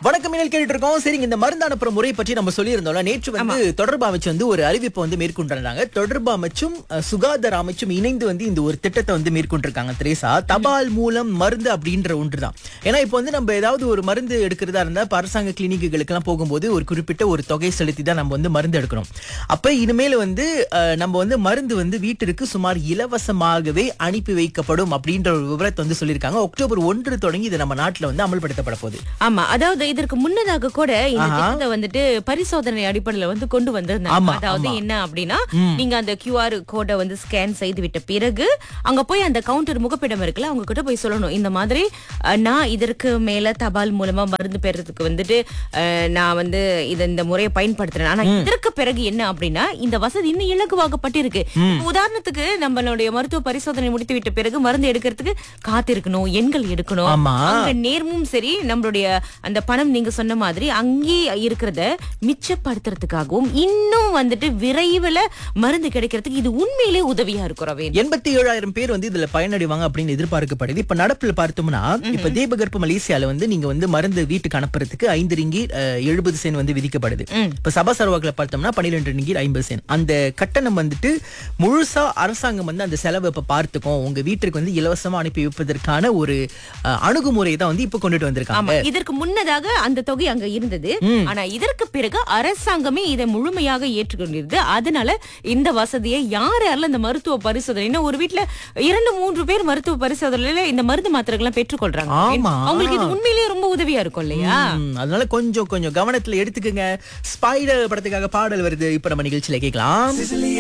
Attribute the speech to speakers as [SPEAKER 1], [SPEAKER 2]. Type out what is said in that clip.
[SPEAKER 1] வணக்கம் மின்னல் கேட்டுட்டு இருக்கோம் சரிங்க இந்த மருந்து அனுப்புற முறை பற்றி நம்ம சொல்லியிருந்தோம்ல நேற்று வந்து தொடர்பு அமைச்சு வந்து ஒரு அறிவிப்பை வந்து மேற்கொண்டிருந்தாங்க தொடர்பு அமைச்சும் அஹ், சுகாதார அமைச்சும் இணைந்து வந்து இந்த ஒரு திட்டத்தை வந்து மேற்கொண்டிருக்காங்க திரேசா தபால் மூலம் மருந்து அப்படின்ற ஒன்றுதான் ஏன்னா இப்போ வந்து நம்ம ஏதாவது ஒரு மருந்து எடுக்கிறதா இருந்தா இப்ப அரசாங்க கிளினிக்குகளுக்கு எல்லாம் போகும்போது ஒரு குறிப்பிட்ட ஒரு தொகை செலுத்தி தான் நம்ம வந்து மருந்து எடுக்கணும் அப்ப இனிமேல் வந்து அஹ், நம்ம வந்து மருந்து வந்து வீட்டிற்கு சுமார் இலவசமாகவே அனுப்பி வைக்கப்படும் அப்படின்ற ஒரு விவரத்தை வந்து சொல்லியிருக்காங்க அக்டோபர் ஒன்று தொடங்கி இது நம்ம நாட்டுல வந்து அமல்படுத்தப்பட போகுது
[SPEAKER 2] ஆமா அதாவது இதற்கு முன்னதாக கூட இந்த
[SPEAKER 1] ஆஹா.
[SPEAKER 2] திட்டத்தை வந்துட்டு பரிசோதனை அடிப்படையில வந்து கொண்டு வந்திருந்தாங்க
[SPEAKER 1] ஆமா,
[SPEAKER 2] அதாவது
[SPEAKER 1] ஆமா.
[SPEAKER 2] என்ன அப்படின்னா நீங்க அந்த கியூஆர் கோடை வந்து ஸ்கேன் செய்து விட்ட பிறகு அங்க போய் அந்த கவுண்டர் முகப்பிடம் இருக்குல்ல அவங்க கிட்ட போய் சொல்லணும் இந்த மாதிரி அஹ், நான் இதற்கு மேல தபால் மூலமா மருந்து பெறதுக்கு வந்துட்டு அஹ், நான் வந்து இத இந்த முறையை பயன்படுத்துறேன் ஆனா இதற்கு பிறகு என்ன அப்படின்னா இந்த வசதி இன்னும் இலகுவாக்கப்பட்டிருக்கு இப்ப உதாரணத்துக்கு நம்மளுடைய மருத்துவ பரிசோதனை முடித்து விட்ட பிறகு மருந்து எடுக்கிறதுக்கு காத்திருக்கணும் எண்கள் எடுக்கணும்
[SPEAKER 1] ஆமா.
[SPEAKER 2] அங்க நேர்மும் சரி நம்மளுடைய அந்த பணம் நீங்க சொன்ன மாதிரி அங்கே இருக்கிறத மிச்சப்படுத்துறதுக்காகவும் இன்னும் வந்துட்டு விரைவில் மருந்து கிடைக்கிறதுக்கு இது உண்மையிலே உதவியா இருக்கும் ரவேன்
[SPEAKER 1] எண்பத்தி ஏழாயிரம் பேர் வந்து இதுல பயனடைவாங்க அப்படின்னு எதிர்பார்க்கப்படுது இப்ப நடப்புல பார்த்தோம்னா இப்ப தீபகற்ப மலேசியால வந்து நீங்க வந்து மருந்து வீட்டுக்கு அனுப்புறதுக்கு ஐந்து ரிங்கி எழுபது சென் வந்து விதிக்கப்படுது இப்ப சபா சர்வாக்களை பார்த்தோம்னா பன்னிரெண்டு ரிங்கி ஐம்பது சென் அந்த கட்டணம் வந்துட்டு முழுசா அரசாங்கம் வந்து அந்த செலவை இப்ப பார்த்துக்கும் உங்க வீட்டுக்கு வந்து இலவசமா அனுப்பி வைப்பதற்கான ஒரு அஹ், அணுகுமுறை தான் வந்து இப்ப கொண்டுட்டு வந்திருக்காங்க
[SPEAKER 2] ஆமா இதற்கு முன்னதாக அந்த தொகை அங்க இருந்தது ஆனா இதற்கு பிறகு அரசாங்கமே இதை முழுமையாக ஏற்றுக்கொண்டிருது அதனால இந்த வசதியை யார் யாரெல்லாம் இந்த மருத்துவ பரிசோதனை இன்னும் ஒரு வீட்ல இரண்டு மூன்று பேர் மருத்துவ பரிசோதனையில இந்த மருந்து மாத்திரைகள் எல்லாம் பெற்றுக்கொள்றாங்க
[SPEAKER 1] ஆமா.
[SPEAKER 2] அவங்களுக்கு இது உண்மையிலேயே ரொம்ப உதவியா இருக்கும் இல்லையா
[SPEAKER 1] ம், அதனால கொஞ்சம் கொஞ்சம் கவனத்துல எடுத்துக்கங்க ஸ்பைடர் படத்துக்காக பாடல் வருது இப்ப நம்ம நிகழ்ச்சியில கேட்கலாம்